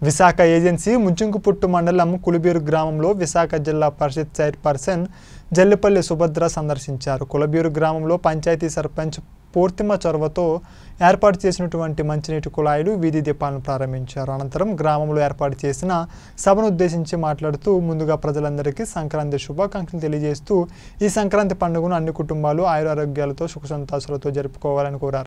Visakha agency ముజ్జంకుపుట్టు మండలం కులబీరు గ్రామంలో విశాఖ జిల్లా పరిషత్ చైర్పర్సన్ జల్లిపల్లి సుభద్ర సందర్శించారు కులబీరు గ్రామంలో పంచాయతీ సర్పంచ్ పూర్తిమ చొరవతో ఏర్పాటు చేసినటువంటి మంచినీటి కుళాయిలు వీధి దీపాలను ప్రారంభించారు అనంతరం గ్రామంలో ఏర్పాటు చేసిన సభను ఉద్దేశించి మాట్లాడుతూ ముందుగా ప్రజలందరికీ సంక్రాంతి శుభాకాంక్షలు తెలియజేస్తూ ఈ సంక్రాంతి పండుగను అన్ని కుటుంబాలు ఆయురారోగ్యాలతో సుఖ సంతోషాలతో జరుపుకోవాలని కోరారు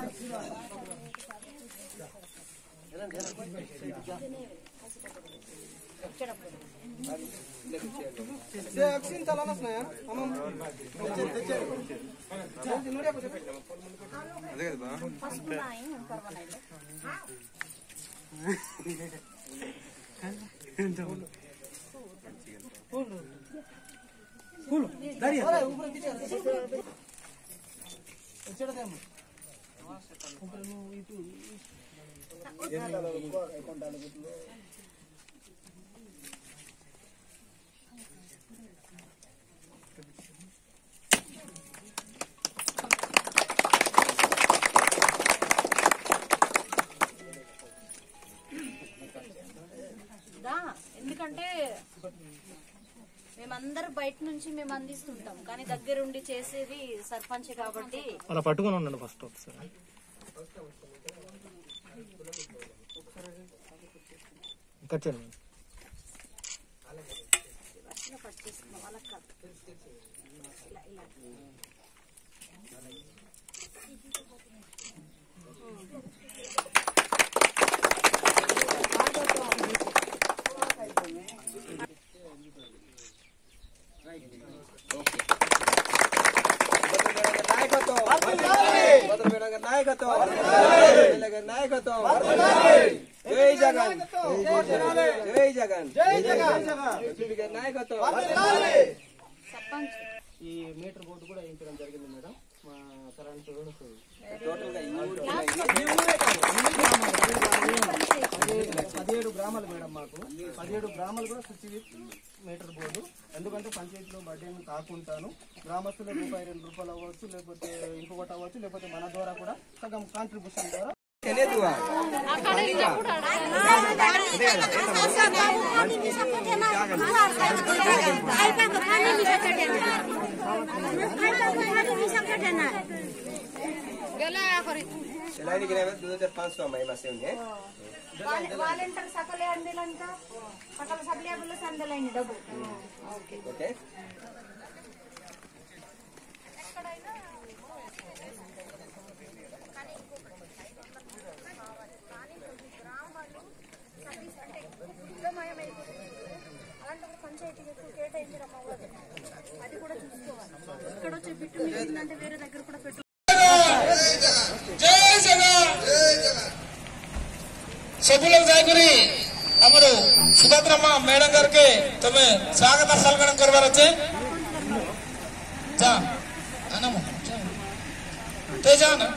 దా ఎందుకంటే మేమందరం బయట నుంచి మేము అందిస్తుంటాం కానీ దగ్గరుండి చేసేది సర్పంచ్ కాబట్టి అలా పట్టుకొని ఉండండి ఫస్ట్ ఒకసారి కట్ చేయండి ఇలా పట్టేసుకున్నాం అలా కాదు ఇలా ఇలా జై జగన్ జై జగన్ జై జగన్ నాయకత్వం సర్పంచ్ ఈ మీటర్ బోర్డు కూడా వేయించడం జరిగింది మేడం మా కరెంట్ టోటల్ గా ఈ ఊరు పదిహేడు గ్రామాలు మేడం మాకు పదిహేడు గ్రామాలు కూడా స్విచ్ మీటర్ బోర్డు ఎందుకంటే పంచాయతీలో బడ్డీని కాకుంటాను గ్రామస్తులు రూపాయి రెండు రూపాయలు అవ్వచ్చు లేకపోతే ఇంకొకటి అవ్వచ్చు లేకపోతే మన ద్వారా కూడా సగం కాంట్రిబ్యూషన్ ద్వారా తెలియదు सिलाई गिरा दो हजार पाँच सौ हमारे पास है వాలంటీర్ సకలే అందిలంట సకల సబ్లే సందలైంది డబ్బు ఓకే ఇక్కడ వచ్చే బిట్టు మిగిలిందంటే వేరే దగ్గర కూడా పెట్టు ସବୁଲୋକ ଯାଇକରି ଆମର ସୁଭଦ୍ରା ମା ମ୍ୟାଡମ୍ ଘରକେ ତମେ ସ୍ୱାଗତ ସଲଗଣ କରବାର ଅଛେ ଯା ଆନମ ତେ ଯା ନା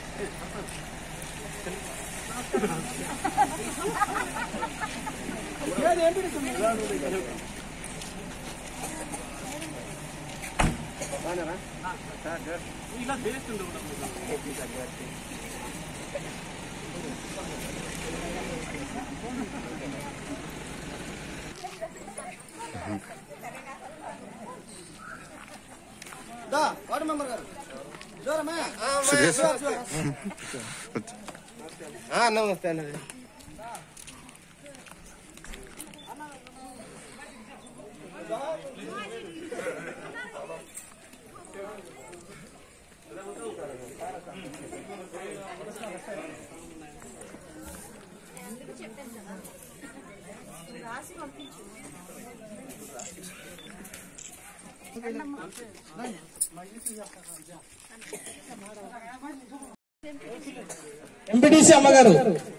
వార్డు మెంబర్ గారు జోరమ్మా నమస్తే అన్నది ఎంపీటీసీ అమ్మగారు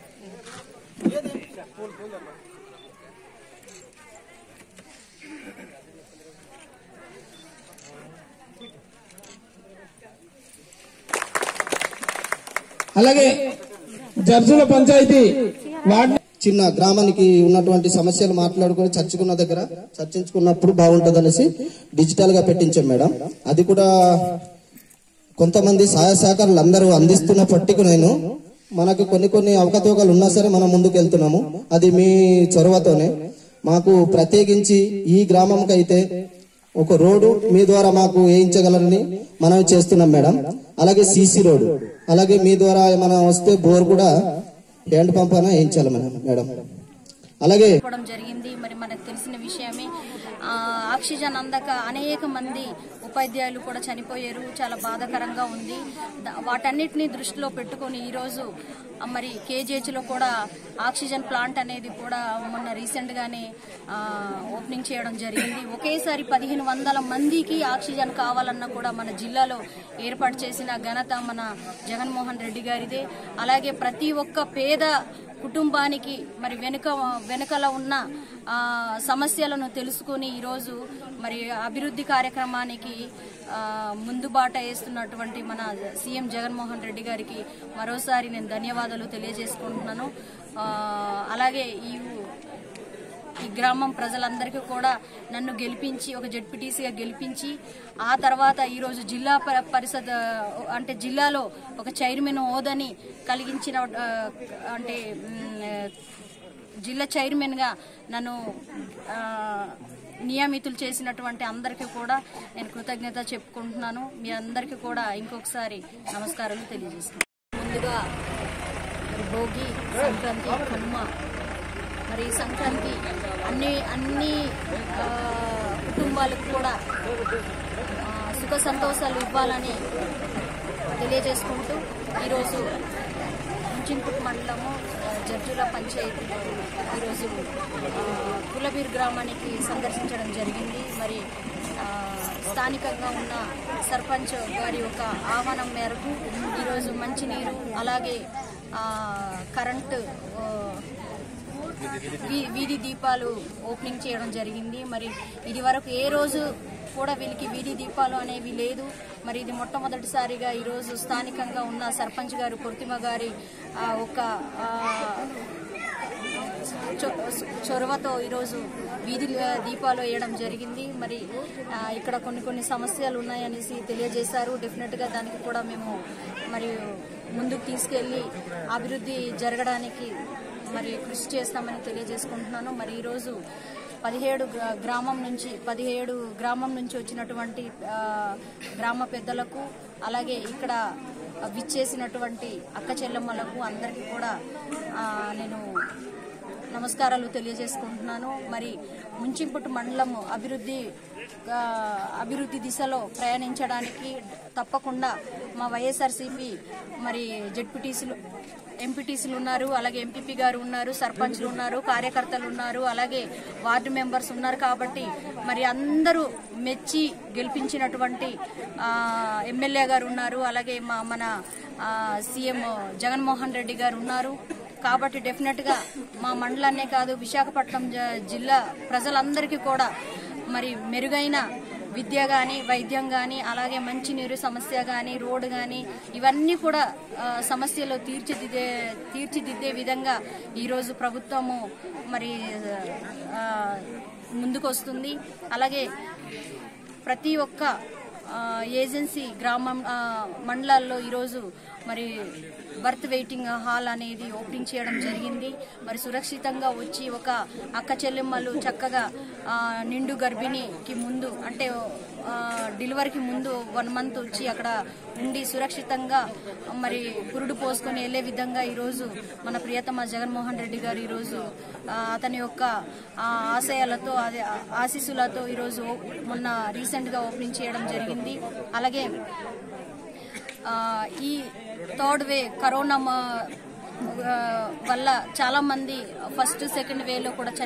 అలాగే జర్జుల పంచాయతీ వార్డు చిన్న గ్రామానికి ఉన్నటువంటి సమస్యలు మాట్లాడుకొని చర్చకున్న దగ్గర చర్చించుకున్నప్పుడు బాగుంటది అనేసి డిజిటల్ గా పెట్టించాం మేడం అది కూడా కొంతమంది సహాయ సహకారులు అందరూ అందిస్తున్నప్పటికీ నేను మనకు కొన్ని కొన్ని అవకతవకలు ఉన్నా సరే మనం ముందుకు వెళ్తున్నాము అది మీ చొరవతోనే మాకు ప్రత్యేకించి ఈ గ్రామంకి అయితే ఒక రోడ్డు మీ ద్వారా మాకు వేయించగలరని మనం చేస్తున్నాం మేడం అలాగే సీసీ రోడ్డు అలాగే మీ ద్వారా మనం వస్తే బోర్ కూడా హ్యాండ్ పంప్ అయినా వేయించాలి మేడం మేడం అలాగే చెప్పడం జరిగింది మరి మనకు తెలిసిన విషయమే ఆ, ఆక్సిజన్ అందక అనేక మంది ఉపాధ్యాయులు కూడా చనిపోయారు చాలా బాధాకరంగా ఉంది ద- వాటన్నిటిని దృష్టిలో పెట్టుకొని ఈరోజు ఆ, మరి కేజీహెచ్లో కూడా ఆక్సిజన్ ప్లాంట్ అనేది కూడా మొన్న రీసెంట్గానే ఆ, ఓపెనింగ్ చేయడం జరిగింది ఒకేసారి పదిహేను వందల మందికి ఆక్సిజన్ కావాలన్నా కూడా మన జిల్లాలో ఏర్పాటు చేసిన ఘనత మన జగన్మోహన్ రెడ్డి గారిదే అలాగే ప్రతి ఒక్క పేద కుటుంబానికి మరి వెనుక వెనుకల ఉన్న ఆ, సమస్యలను తెలుసుకుని ఈరోజు మరి అభివృద్ధి కార్యక్రమానికి ఆ, ముందు బాట వేస్తున్నటువంటి మన సీఎం జగన్మోహన్ రెడ్డి గారికి మరోసారి నేను ధన్యవాదాలు తెలియజేసుకుంటున్నాను ఆ, అలాగే ఈ ఈ గ్రామం ప్రజలందరికీ కూడా నన్ను గెలిపించి ఒక జడ్పీటీసీగా గెలిపించి ఆ తర్వాత ఈరోజు జిల్లా ప- పరిషత్ ఆ, అంటే జిల్లాలో ఒక చైర్మన్ హోదాని కలిగించిన ఆ, అంటే మ్, ఆ, జిల్లా చైర్మన్గా నన్ను ఆ, నియమితులు చేసినటువంటి అందరికీ కూడా నేను కృతజ్ఞత చెప్పుకుంటున్నాను మీ అందరికీ కూడా ఇంకొకసారి నమస్కారాలు తెలియజేస్తున్నాను ముందుగా మరి భోగి సంక్రాంతి కనుమ మరి ఈ సంక్రాంతి అన్ని అన్ని ఆ, కుటుంబాలకు కూడా ఆ, సుఖ సంతోషాలు ఇవ్వాలని తెలియజేసుకుంటూ ఈరోజు ముంచింకుట్ మండలము ఆ, జడ్జుల పంచాయతీలో ఈరోజు ఆ, కులబీర్ గ్రామానికి సందర్శించడం జరిగింది మరి ఆ, స్థానికంగా ఉన్న సర్పంచ్ గారి యొక్క ఆహ్వానం మేరకు ఈరోజు మంచినీరు అలాగే ఆ, కరెంటు ఆ, వీ- వీధి దీపాలు ఓపెనింగ్ చేయడం జరిగింది మరి ఇది వరకు ఏ రోజు కూడా వీళ్ళకి వీధి దీపాలు అనేవి లేదు మరి ఇది మొట్టమొదటిసారిగా ఈరోజు స్థానికంగా ఉన్న సర్పంచ్ గారు కొర్తిమ గారి ఆ, ఒక ఆ, చొ- చొరవతో ఈరోజు వీధి దీపాలు వేయడం జరిగింది మరి ఆ, ఇక్కడ కొన్ని కొన్ని సమస్యలు ఉన్నాయనేసి తెలియజేశారు డెఫినెట్గా దానికి కూడా మేము మరి ముందుకు తీసుకెళ్లి అభివృద్ధి జరగడానికి మరి కృషి చేస్తామని తెలియజేసుకుంటున్నాను మరి ఈరోజు పదిహేడు గ్రా- గ్రామం నుంచి పదిహేడు గ్రామం నుంచి వచ్చినటువంటి ఆ, గ్రామ పెద్దలకు అలాగే ఇక్కడ విచ్చేసినటువంటి అక్క చెల్లెమ్మలకు అందరికీ కూడా ఆ, నేను నమస్కారాలు తెలియజేసుకుంటున్నాను మరి ముంచింపుట్టు మండలం అభివృద్ధి ఆ, అభివృద్ధి దిశలో ప్రయాణించడానికి తప్పకుండా మా వైఎస్ఆర్సీపీ మరి జెడ్పీటీసీలు ఎంపీటీసీలు ఉన్నారు అలాగే ఎంపీపీ గారు ఉన్నారు సర్పంచ్లు ఉన్నారు కార్యకర్తలు ఉన్నారు అలాగే వార్డు మెంబర్స్ ఉన్నారు కాబట్టి మరి అందరూ మెచ్చి గెలిపించినటువంటి ఆ, ఎమ్మెల్యే గారు ఉన్నారు అలాగే మా మన ఆ, సీఎం జగన్మోహన్ రెడ్డి గారు ఉన్నారు కాబట్టి డెఫినెట్ గా మా మండలాన్నే కాదు విశాఖపట్నం జ- జిల్లా ప్రజలందరికీ కూడా మరి మెరుగైన విద్య కానీ వైద్యం కానీ అలాగే మంచినీరు సమస్య కానీ రోడ్డు కానీ ఇవన్నీ కూడా ఆ, సమస్యలు తీర్చిదిద్దే తీర్చిదిద్దే విధంగా ఈరోజు ప్రభుత్వము మరి ఆ, ముందుకొస్తుంది అలాగే ప్రతి ఒక్క ఆ, ఏజెన్సీ గ్రామం ఆ, మండలాల్లో ఈరోజు మరి బర్త్ వెయిటింగ్ హాల్ అనేది ఓపెనింగ్ చేయడం జరిగింది మరి సురక్షితంగా వచ్చి ఒక అక్క చెల్లెమ్మలు చక్కగా ఆ, నిండు గర్భిణికి ముందు అంటే ఆ, డెలివరీకి ముందు వన్ మంత్ వచ్చి అక్కడ ఉండి సురక్షితంగా మరి పురుడు పోసుకొని వెళ్లే విధంగా ఈరోజు మన ప్రియతమ జగన్మోహన్ రెడ్డి గారు ఈరోజు ఆ, అతని యొక్క ఆ, ఆశయాలతో అదే ఆశీస్సులతో ఈరోజు ఓ- మొన్న రీసెంట్ గా ఓపెనింగ్ చేయడం జరిగింది అలాగే ఆ, ఈ థర్డ్ వే కరోనా మా- ఆ, వల్ల చాలా మంది ఫస్ట్ సెకండ్ వేలో కూడా